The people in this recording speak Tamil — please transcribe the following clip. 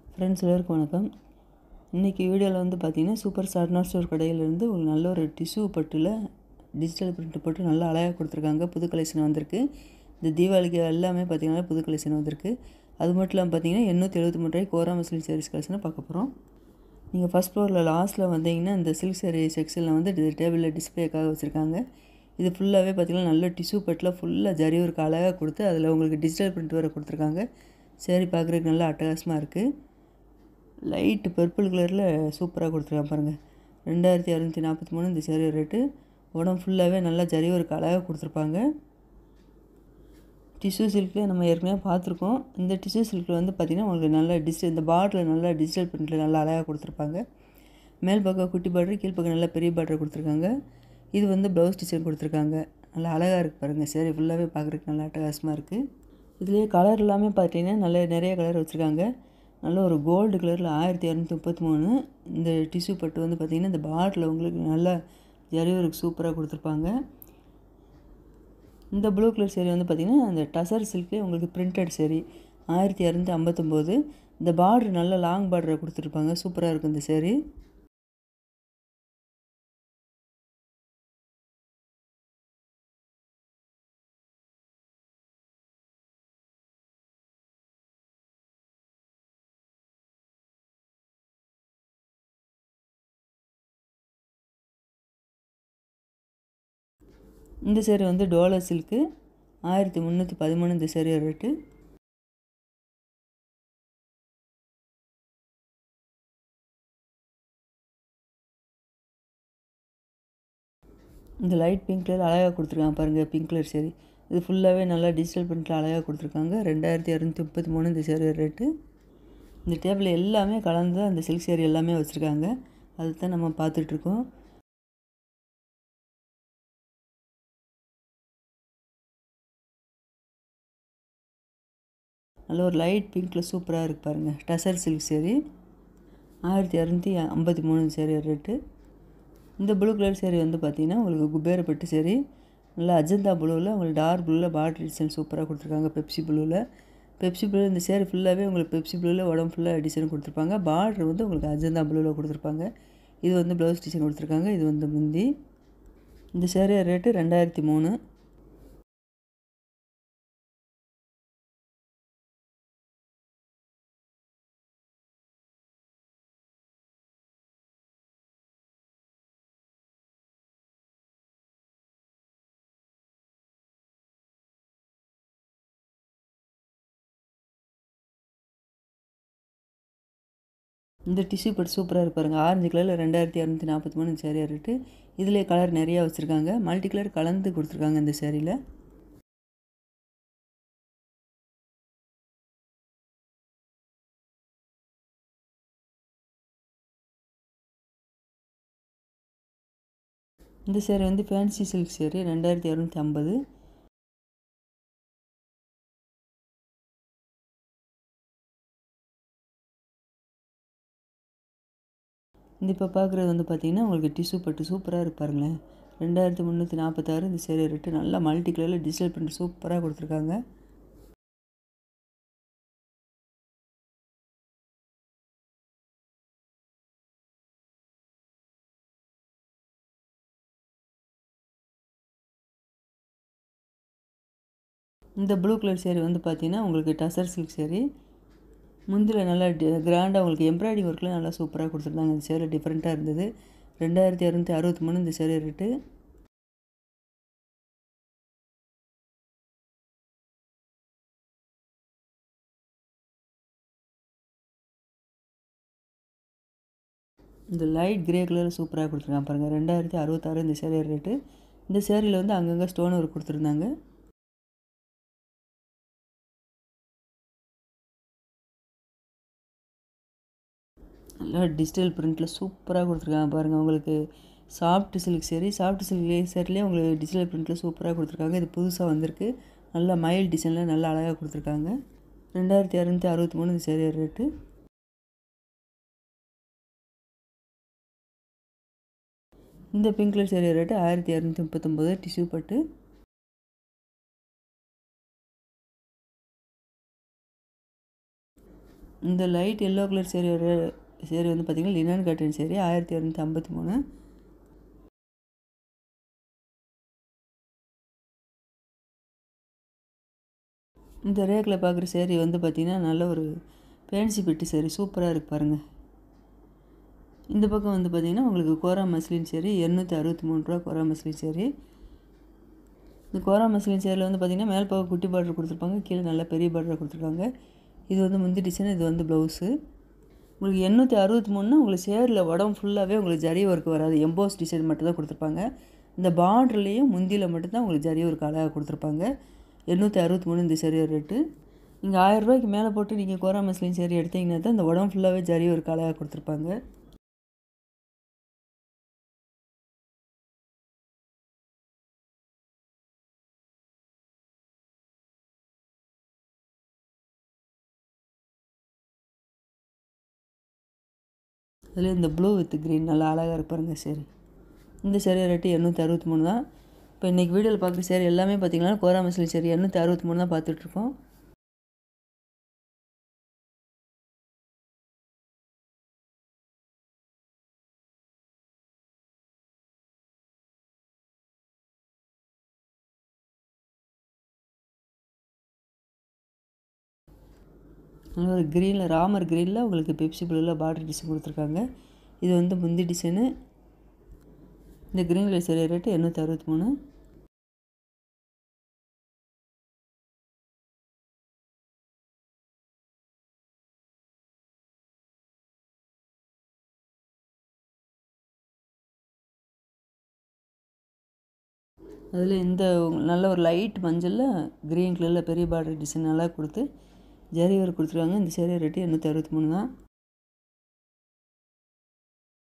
ஃப்ரெண்ட்ஸ் எல்லாருக்கும் வணக்கம் இன்றைக்கி வீடியோவில் வந்து பார்த்திங்கன்னா சூப்பர் சார்னா ஸ்டோர் கடையிலேருந்து ஒரு நல்ல ஒரு டிஷ்யூ பட்டில் டிஜிட்டல் பிரிண்ட் போட்டு நல்லா அழகாக கொடுத்துருக்காங்க புது கலெக்ஷன் வந்திருக்கு இந்த தீபாவளிக்கு எல்லாமே பார்த்திங்கன்னா புது கலெக்ஷன் வந்திருக்கு அது மட்டும் இல்லாமல் பார்த்தீங்கன்னா எண்ணூற்றி எழுபத்தி மூணு ரூபாய்க்கு கோரா முஸ்லீம் சாரீஸ் கலெக்ஷனை பார்க்க போகிறோம் நீங்கள் ஃபஸ்ட் ஃப்ளோரில் லாஸ்ட்டில் வந்தீங்கன்னா இந்த சில்க் சாரீ செக்ஷனில் வந்து டேபிளில் டிஸ்பிளேக்காக வச்சுருக்காங்க இது ஃபுல்லாகவே பார்த்திங்கன்னா நல்ல டிஷ்யூ பட்டில் ஃபுல்லாக ஜரி ஒர்க் அழகாக கொடுத்து அதில் உங்களுக்கு டிஜிட்டல் பிரிண்ட் வேறு கொடுத்துருக்காங்க சரி பார்க்குறதுக்கு நல்லா அட்டகாசமாக இருக்குது லைட் பர்பிள் கலரில் சூப்பராக கொடுத்துருக்காங்க பாருங்கள் ரெண்டாயிரத்தி அறநூற்றி நாற்பத்தி மூணு இந்த சேரீ ரேட்டு உடம்பு ஃபுல்லாகவே நல்லா ஜரி ஒர்க் அழகாக கொடுத்துருப்பாங்க டிஷ்யூ சில்கில் நம்ம ஏற்கனவே பார்த்துருக்கோம் இந்த டிஷ்யூ சில்கில் வந்து பார்த்திங்கன்னா உங்களுக்கு நல்ல டிஜிட்டல் இந்த பார்டரில் நல்லா டிஜிட்டல் பிரிண்டில் நல்லா அழகாக கொடுத்துருப்பாங்க மேல் பக்கம் குட்டி பார்டர் கீழ் பக்கம் நல்லா பெரிய பார்டர் கொடுத்துருக்காங்க இது வந்து ப்ளவுஸ் டிசைன் கொடுத்துருக்காங்க நல்லா அழகாக இருக்குது பாருங்கள் சரி ஃபுல்லாகவே பார்க்குறதுக்கு நல்லா அட்டகாசமாக இருக்குது இதுலேயே கலர் எல்லாமே பார்த்தீங்கன்னா நல்ல நிறைய கலர் வச்சுருக்காங்க நல்ல ஒரு கோல்டு கலரில் ஆயிரத்தி இரநூத்தி முப்பத்தி மூணு இந்த டிஷ்யூ பட்டு வந்து பார்த்திங்கன்னா இந்த பார்டரில் உங்களுக்கு நல்லா ஜரி ஒர்க் சூப்பராக கொடுத்துருப்பாங்க இந்த ப்ளூ கலர் சேரீ வந்து பார்த்திங்கன்னா அந்த டசர் சில்க்லேயே உங்களுக்கு பிரிண்டட் சேரீ ஆயிரத்தி இரநூத்தி ஐம்பத்தொம்போது இந்த பார்டர் நல்ல லாங் பார்டரை கொடுத்துருப்பாங்க சூப்பராக இருக்கும் இந்த சேரீ இந்த சேரீ வந்து டோலர் சில்க்கு ஆயிரத்தி முந்நூற்றி பதிமூணு இந்த சேரீ ரேட்டு இந்த லைட் பிங்க் கலர் அழகாக கொடுத்துருக்காங்க பாருங்கள் பிங்க் கலர் சேரீ இது ஃபுல்லாகவே நல்லா டிஜிட்டல் பிரிண்டில் அழகாக கொடுத்துருக்காங்க ரெண்டாயிரத்தி இரநூத்தி முப்பத்தி மூணு இந்த சேரீ ரேட்டு இந்த டேபிள் எல்லாமே கலந்து அந்த சில்க் சேரீ எல்லாமே வச்சுருக்காங்க அதை தான் நம்ம பார்த்துட்ருக்கோம் நல்ல ஒரு லைட் பிங்க்கில் சூப்பராக இருக்குது பாருங்கள் டசர் சில்க் சேரீ ஆயிரத்தி இரநூத்தி ஐம்பத்தி மூணு சேரீ ரேட்டு இந்த ப்ளூ கலர் சேரீ வந்து பார்த்திங்கன்னா உங்களுக்கு குபேரப்பட்டு சேரீ நல்லா அஜந்தா ப்ளூவில் உங்களுக்கு டார்க் ப்ளூவில் பார்டர் டிசைன் சூப்பராக கொடுத்துருக்காங்க பெப்சி ப்ளூவில் பெப்சி ப்ளூ இந்த சேரீ ஃபுல்லாகவே உங்களுக்கு பெப்சி ப்ளூவில் உடம்பு ஃபுல்லாக டிசைன் கொடுத்துருப்பாங்க பார்டர் வந்து உங்களுக்கு அஜந்தா ப்ளூவில் கொடுத்துருப்பாங்க இது வந்து ப்ளவுஸ் டிசைன் கொடுத்துருக்காங்க இது வந்து முந்தி இந்த சேரீ ரேட்டு ரெண்டாயிரத்தி மூணு இந்த டிஷ்யூ பட் சூப்பராக இருப்பாருங்க ஆரஞ்சு கலரில் ரெண்டாயிரத்தி இரநூத்தி நாற்பத்தி மூணு சேரீ ரேட்டு இதிலே கலர் நிறையா வச்சுருக்காங்க மல்டி கலர் கலந்து கொடுத்துருக்காங்க இந்த சேரீயில் இந்த சேரீ வந்து ஃபேன்சி சில்க் சேரீ ரெண்டாயிரத்தி இரநூத்தி ஐம்பது இந்த இப்போ பார்க்குறது வந்து பார்த்திங்கன்னா உங்களுக்கு டிஷ்யூ பட்டு சூப்பராக இருப்பாருங்களேன் ரெண்டாயிரத்தி முந்நூற்றி நாற்பத்தாறு இந்த சேரீ ரேட்டு நல்லா மல்டி கலரில் டிஜிட்டல் பிரிண்ட் சூப்பராக கொடுத்துருக்காங்க இந்த ப்ளூ கலர் சேரீ வந்து பார்த்திங்கன்னா உங்களுக்கு டசர் சில்க் சேரீ முந்தில் நல்லா கிராண்டாக உங்களுக்கு எம்ப்ராய்டிங் ஒர்க்லாம் நல்லா சூப்பராக கொடுத்துருந்தாங்க இந்த சேரீ டிஃப்ரெண்ட்டாக இருந்தது ரெண்டாயிரத்தி இரநூத்தி அறுபத்தி மூணு இந்த சேரீ ரேட்டு இந்த லைட் கிரே கலரில் சூப்பராக கொடுத்துருக்காங்க பாருங்கள் ரெண்டாயிரத்தி அறுபத்தாறு இந்த சேரீ ரேட்டு இந்த சேரீயில் வந்து அங்கங்கே ஸ்டோன் ஒர்க் கொடுத்துருந்தாங்க நல்லா டிஜிட்டல் பிரிண்ட்டில் சூப்பராக கொடுத்துருக்காங்க பாருங்கள் உங்களுக்கு soft silk saree soft silk சரிலேயே உங்களுக்கு டிஜிட்டல் பிரிண்ட்டில் சூப்பராக கொடுத்துருக்காங்க இது புதுசாக வந்திருக்கு நல்லா மயில் டிசைனில் நல்லா அழகாக கொடுத்துருக்காங்க ரெண்டாயிரத்தி இரநூத்தி அறுபத்தி மூணு இந்த சேரீ ரேட்டு இந்த பிங்க் கலர் சேரீ ரேட்டு ஆயிரத்தி இரநூத்தி முப்பத்தொம்போது டிஷ்யூ பட்டு இந்த லைட் எல்லோ கலர் சேரீயோட சேரீ வந்து பார்த்திங்கன்னா லினன் காட்டன் சேரீ ஆயிரத்தி இரநூத்தி ஐம்பத்தி மூணு இந்த ரேக்கில் பார்க்குற சேரீ வந்து பார்த்திங்கன்னா நல்ல ஒரு ஃபேன்சி பெட்டி சேரீ சூப்பராக இருக்குது பாருங்கள் இந்த பக்கம் வந்து பார்த்திங்கன்னா உங்களுக்கு கோரா மஸ்லின் சேரீ எண்ணூற்றி அறுபத்தி மூணு ரூபா கோரா மஸ்லின் சேரீ இந்த கோரா மஸ்லின் சேரில் வந்து பார்த்திங்கன்னா மேல் பக்கம் குட்டி பார்டர் கொடுத்துருப்பாங்க கீழே நல்ல பெரிய பார்டர் கொடுத்துருக்காங்க இது வந்து முந்தி டிசைன் இது வந்து ப்ளவுஸு உங்களுக்கு எண்ணூற்றி அறுபத்தி மூணுனா உங்களுக்கு சேரில் உடம்பு ஃபுல்லாகவே உங்களுக்கு ஜரி ஒர்க் வராது எம்போஸ் டிசைன் மட்டும் தான் கொடுத்துருப்பாங்க இந்த பார்டர்லேயும் முந்தியில் மட்டும்தான் உங்களுக்கு ஜரி ஒர்க் அழகாக கொடுத்துருப்பாங்க எண்ணூற்றி அறுபத்தி மூணு இந்த சேரீ ரேட்டு நீங்கள் ஆயிரரூபாய்க்கு மேலே போட்டு நீங்கள் கோரா மஸ்லின் சேரீ எடுத்தீங்கன்னா தான் இந்த உடம்பு ஃபுல்லாகவே ஜரி ஒர்க் அழகாக கொடுத்துருப்பாங்க அதில் இந்த ப்ளூ வித் க்ரீன் நல்லா அழகாக இருப்பாருங்க சரி இந்த சேரீ ரேட்டு எண்ணூற்றி அறுபத்தி மூணு தான் இப்போ இன்றைக்கி வீடியோவில் பார்க்குற சேரீ எல்லாமே பார்த்தீங்கன்னா கோரா மசிலி சேரீ எண்ணூற்றி அறுபத்தி மூணு தான் பார்த்துட்ருக்கோம் நல்ல ஒரு க்ரீனில் ராமர் க்ரீனில் உங்களுக்கு பெப்சி ப்ளூவில் பார்டர் டிசைன் கொடுத்துருக்காங்க இது வந்து முந்தி டிசைனு இந்த க்ரீன் கலர் சேரீ ரேட்டு எண்ணூற்றி அறுபத்தி மூணு அதில் இந்த நல்ல ஒரு லைட் மஞ்சளில் க்ரீன் கலரில் பெரிய பார்டர் டிசைன் நல்லா கொடுத்து ஜரி ஒர்க் கொடுத்துருக்காங்க இந்த சேரீ ரேட்டு எண்ணூற்றி அறுபத்தி மூணு தான்